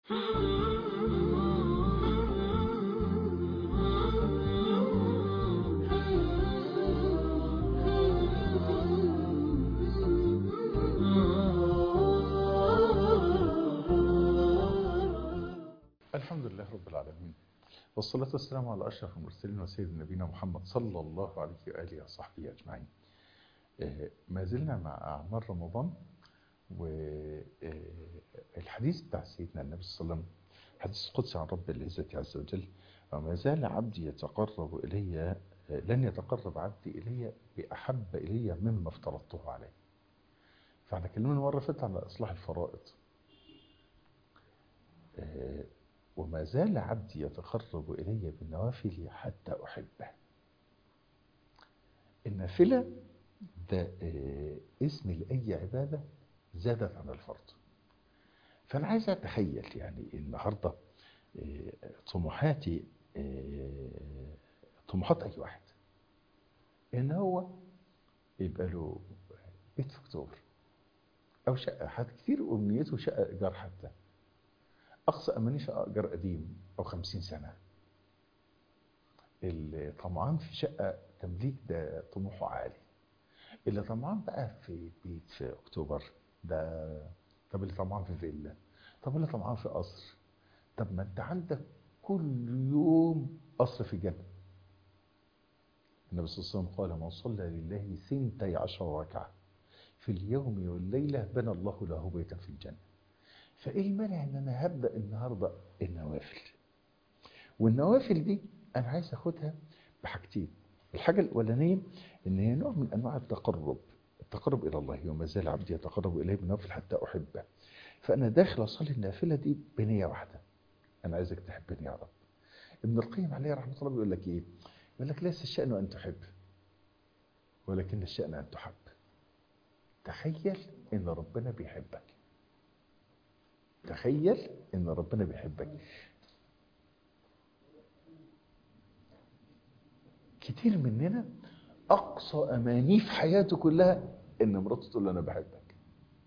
الحمد لله رب العالمين والصلاة والسلام على أشرف المرسلين وسيد نبينا محمد صلى الله عليه وآله وصحبه أجمعين آه، ما زلنا مع أعمال رمضان والحديث بتاع سيدنا النبي صلى الله عليه وسلم حديث قدسي عن رب العزة عز وجل وما زال عبدي يتقرب إلي آه، لن يتقرب عبدي إلي بأحب إلي مما افترضته عليه فاحنا كلمنا مرة فاتت على إصلاح الفرائض آه، وما زال عبدي يتقرب إلي بالنوافل حتى أحبه النافلة ده آه، اسم لأي عبادة زادت عن الفرض فأنا عايز أتخيل يعني النهاردة آه، طموحاتي آه، طموحات أي واحد إن هو يبقى له بيت في أكتوبر أو شقة حد كتير أمنيته شقة إيجار حتى أقصى أماني شقة إيجار قديم أو خمسين سنة اللي طمعان في شقة تمليك ده طموحه عالي اللي طمعان بقى في بيت في أكتوبر ده طب اللي طمعان في فيلا طب اللي طمعان في قصر طب ما أنت عندك كل يوم قصر في الجنة النبي صلى الله عليه وسلم قال من صلى لله ثنتي عشر ركعة في اليوم والليلة بنى الله له بيتا في الجنة فايه المانع ان انا هبدا النهارده النوافل والنوافل دي انا عايز اخدها بحاجتين الحاجه الاولانيه ان هي نوع من انواع التقرب التقرب الى الله وما زال عبدي يتقرب اليه بالنوافل حتى احبه فانا داخل اصلي النافله دي بنيه واحده انا عايزك تحبني يا رب ابن القيم عليه رحمه الله بيقول لك ايه يقول لك ليس الشان ان تحب ولكن الشان ان تحب تخيل ان ربنا بيحبك تخيل ان ربنا بيحبك كتير مننا اقصى امانيه في حياته كلها ان مراته تقول له انا بحبك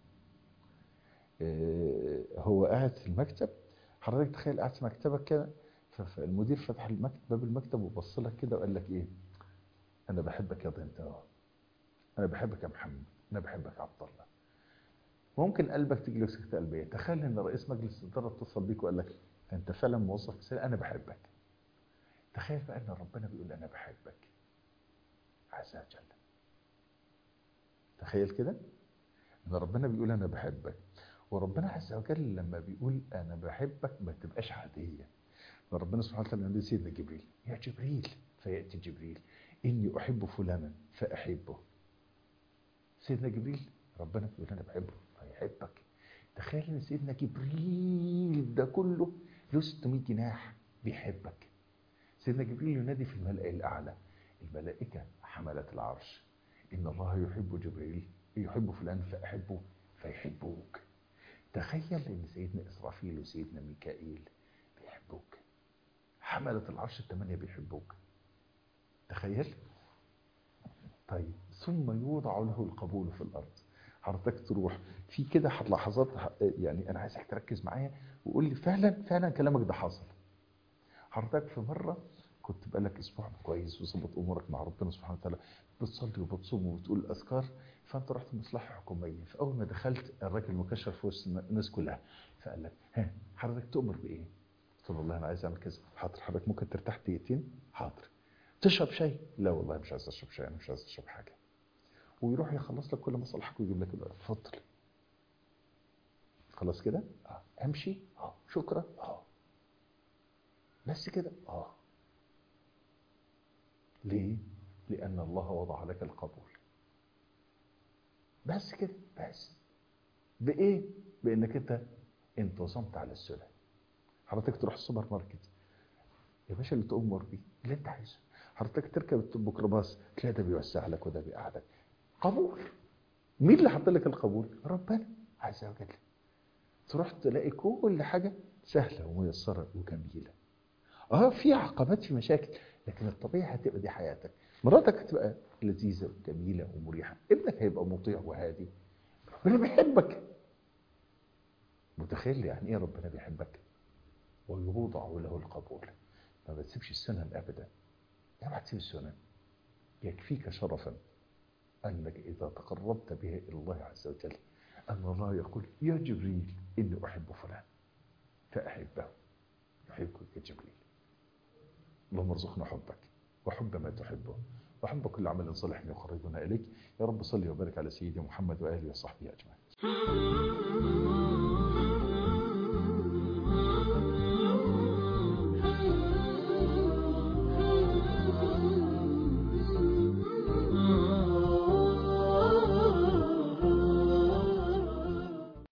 آه، هو قاعد في المكتب حضرتك تخيل قاعد في مكتبك كده ف- فالمدير فتح المكتب باب المكتب وبص لك كده وقال لك ايه انا بحبك يا انت اه انا بحبك يا محمد انا بحبك يا عبد الله ممكن قلبك تجي له سكتة قلبية تخيل ان رئيس مجلس الإدارة اتصل بيك وقال لك انت فعلا موظف مثالي انا بحبك تخيل بقى ان ربنا بيقول انا بحبك عز وجل تخيل كده ان ربنا بيقول انا بحبك وربنا عز وجل لما بيقول انا بحبك ما تبقاش عادية ربنا سبحانه وتعالى يقول سيدنا جبريل يا جبريل فيأتي جبريل إني أحب فلانا فأحبه سيدنا جبريل ربنا بيقول أنا بحبه فيحبك تخيل إن سيدنا جبريل ده كله له 600 جناح بيحبك سيدنا جبريل ينادي في الملأ الأعلى الملائكة حملة العرش إن الله يحب جبريل يحب فلان فأحبه فيحبوك تخيل إن سيدنا إسرافيل وسيدنا ميكائيل بيحبوك حملة العرش الثمانية بيحبوك تخيل طيب ثم يوضع له القبول في الأرض حضرتك تروح في كده لحظات يعني أنا عايزك تركز معايا وقول لي فعلا فعلا كلامك ده حصل حضرتك في مرة كنت بقالك أسبوع كويس وظبط أمورك مع ربنا سبحانه وتعالى بتصلي وبتصوم وبتقول الأذكار فأنت رحت مصلحة حكومية فأول ما دخلت الراجل مكشر في وسط الناس كلها فقال لك ها حضرتك تؤمر بإيه؟ قلت له والله أنا عايز أعمل كذا حاضر حضرتك ممكن ترتاح دقيقتين؟ حاضر تشرب شاي؟ لا والله مش عايز أشرب شاي أنا مش عايز أشرب حاجة ويروح يخلص لك كل مصالحك ويجيب لك الورق اتفضل خلاص كده؟ اه امشي؟ اه شكرا؟ اه بس كده؟ اه ليه؟ لأن الله وضع لك القبول بس كده بس بإيه؟ بإنك أنت انتظمت على السنة حضرتك تروح السوبر ماركت يا باشا اللي تؤمر بيه اللي أنت عايزه حضرتك تركب الميكروباص تلاقي ده بيوسع لك وده بيقعدك قبول مين اللي حط لك القبول؟ ربنا عز وجل تروح تلاقي كل حاجة سهلة وميسرة وجميلة اه في عقبات في مشاكل لكن الطبيعي هتبقى دي حياتك مراتك هتبقى لذيذة وجميلة ومريحة ابنك هيبقى مطيع وهادي ربنا بيحبك متخيل يعني ايه ربنا بيحبك القبول ما بتسيبش السنن ابدا اوعى تسيب السنن يكفيك شرفا انك اذا تقربت بها الى الله عز وجل ان الله يقول يا جبريل اني احب فلان فاحبه يحبك جبريل اللهم ارزقنا حبك وحب ما تحبه وحب كل عمل صالح يقربنا اليك يا رب صل وبارك على سيدنا محمد واله وصحبه اجمعين